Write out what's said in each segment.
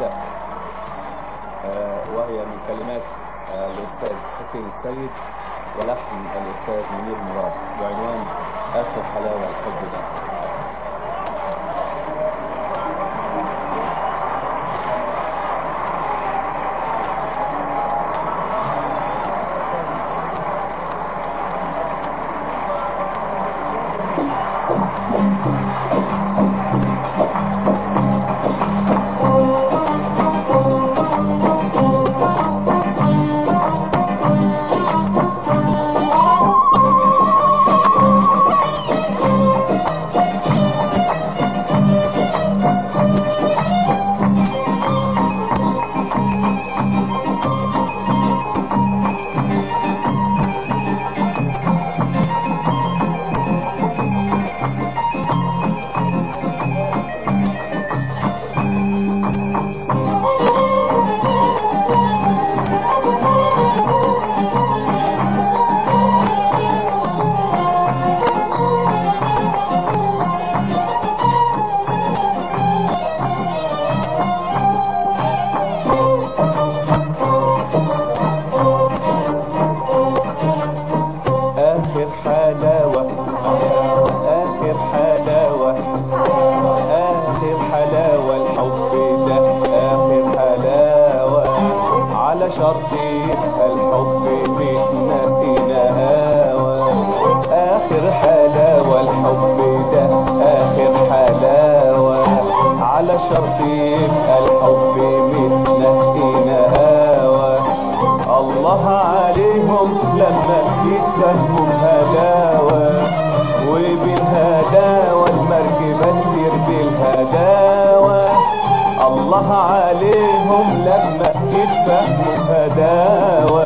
نبدأ آه، وهي من كلمات آه، الأستاذ حسين السيد ولحن الأستاذ منير مراد بعنوان آخر حلاوة الحب ده آخر حلاوة آخر حلاوة آخر حلاوة الحب ده آخر حلاوة على شرط يبقى الحب بيتنا فينا هوا آخر حلاوة الحب ده آخر حلاوة على شرط يبقى الحب بيتنا فينا هوا الله عليهم لما يتفهموا بهداوة وبالهداوة المركبة تسير بالهداوة الله عليهم لما يتفهموا بهداوة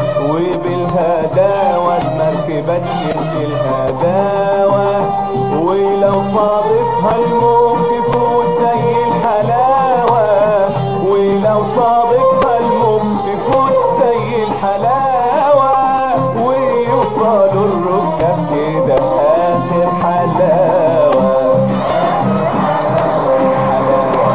وبالهداوة المركبة تسير بالهداوة ولو صادفها الموقف زي الحلاوة ولو صادفها الموقف زي الحلاوة ويوصلوا الركب كده آخر حلاوة حلاوة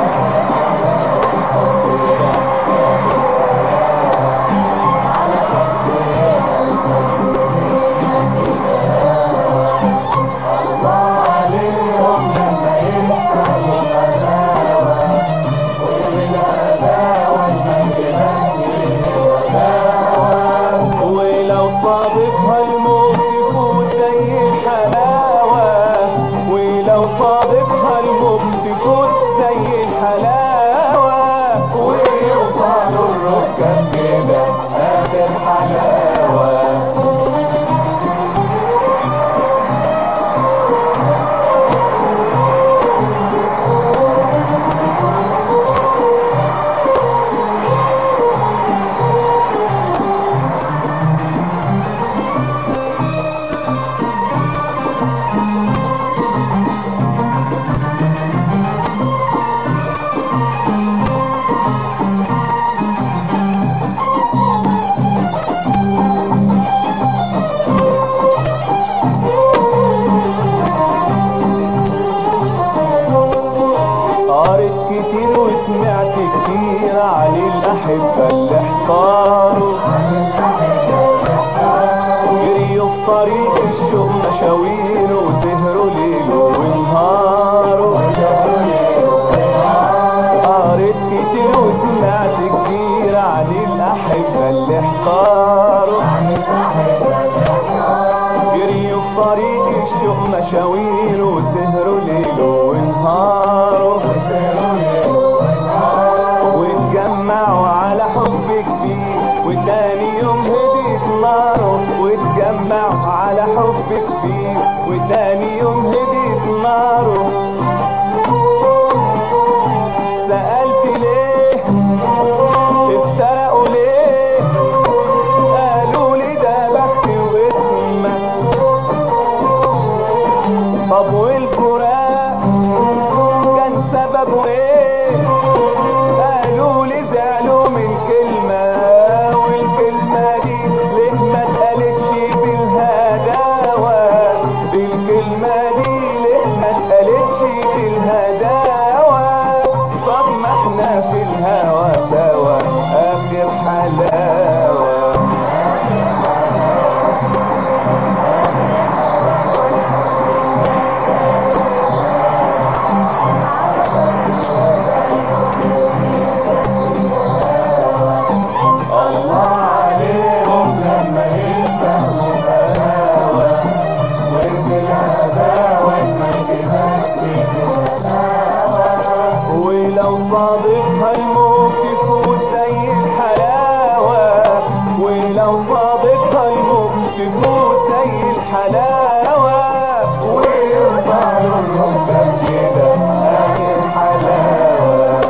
ولو صادفها الموقف زي الحلاوة ولو صادفها الموقف زي الحلاوة ويوصلوا الركب كده آخر حلاوة قريت كتير وسمعت كتير عن الأحبة اللي احتاروا جريوا في طريق الشوق مشاوير وسهروا ليل ونهار قريت كتير وسمعت كتير عن الأحبة اللي احتاروا جريوا في طريق الشوق مشاوير وسهروا ليل ونهار واتجمعوا على حب كبير وتاني يوم هديت ناره واتجمعوا على حب كبير وتاني يوم هديت ناره سألت ليه افترقوا ليه قالوا لي ده بختي واسمك طب والفراق كان سببه ايه قالوا لي زعلوا من كلمة والكلمة دي ليه ما اتقالتش بالهداوة الكلمة صادقها الموت تفوت زي الحلاوة ويفضلوا الركب كده آخر حلاوة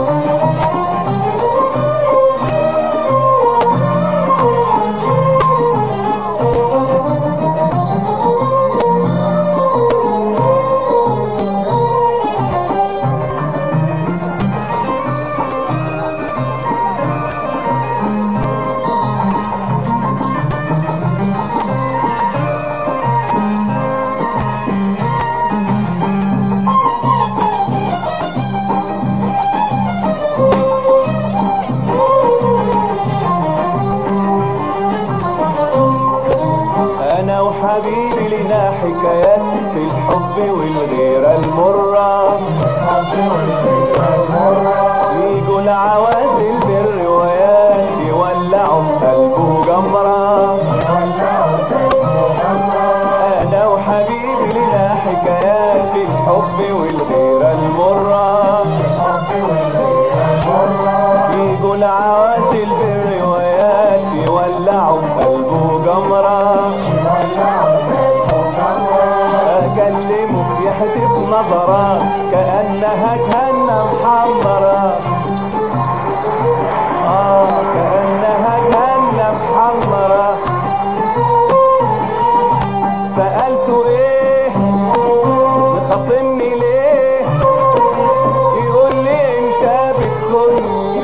انا وحبيبي لنا حكايات في الحب والغيرة المرة يجوا العوازل بالروايات يولعوا في قلبه جمرة انا وحبيبي لنا حكايات في الحب والغيرة المرة يجوا العوازل بالروايات يولعوا في قلبه جمرة اكلمه يحدف نظرات كانها جهنم حمرا اه كانها جهنم حمرا سالته ايه مخاصمني ليه يقول لي انت بتخوني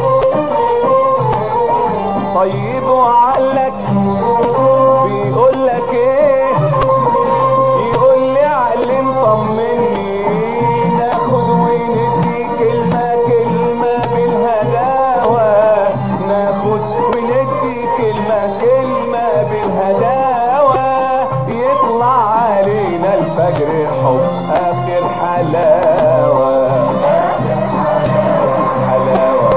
طيب وعلك بيقول لك ايه يقول لي علم طمني ناخد وندي كلمة كلمة بالهداوة ناخد وندي كلمة كلمة بالهداوة يطلع علينا الفجر حب آخر حلاوة حلاوة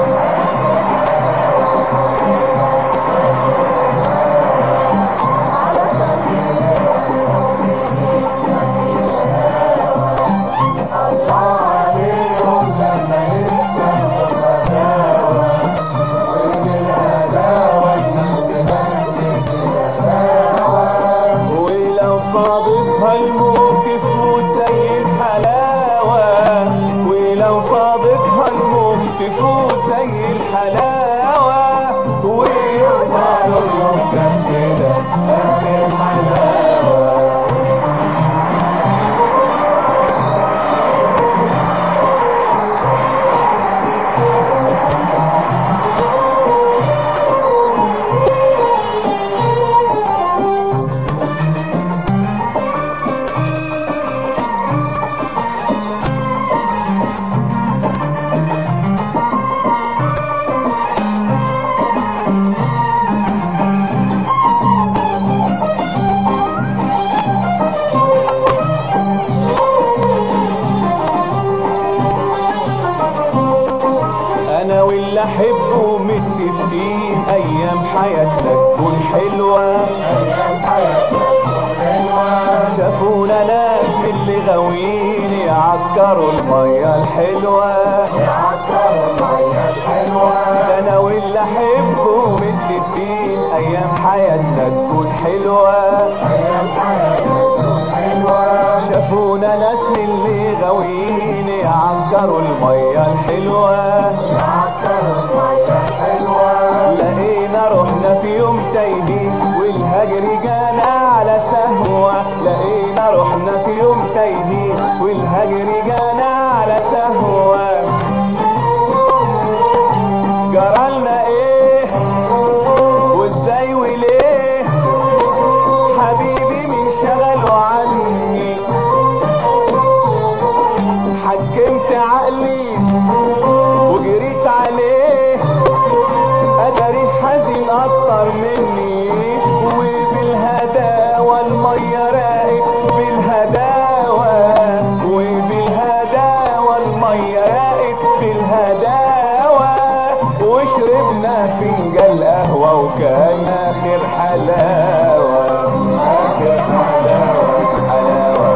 ولو صادفها الموت تفوت زي الحلاوة ولو صادفها الموت تفوت زي الحلاوة ويوصل الركب كده آخر حلاوة انا واللي احبه متفقين ايام حياتنا تكون حلوه شافونا ناس من اللي غاويين يعكروا الميه الحلوه ده انا واللي احبه متفقين ايام حياتنا تكون حلوه شافونا ناس من اللي غاويين يعكروا الميه الحلوه لقينا رحنا في يوم تايهين والهجر جانا على سهوة لقينا رحنا في يوم تايهين والهجر جانا على سهوة جرالنا ايه وازاي وليه حبيبي من شغله عني حكمت عقلي وجريت عليه ادري حزين اكتر مني وبالهداوة المية راقت بالهداوة وبالهداوة المية راقت بالهداوة وشربنا فنجان قهوة وكان اخر حلاوة اخر حلاوة حلاوة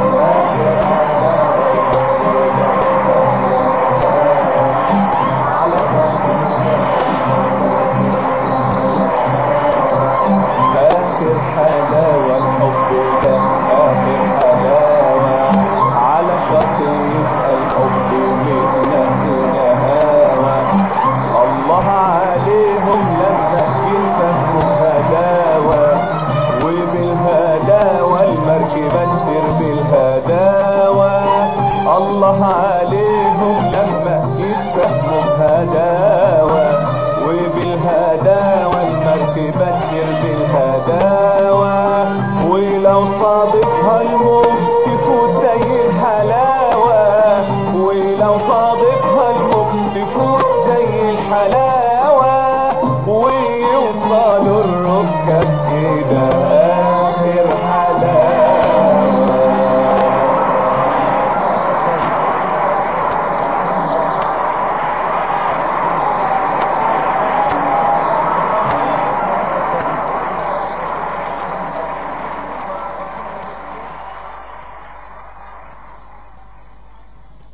بالهداوة المركبة تسير بالهداوة ولو صادفها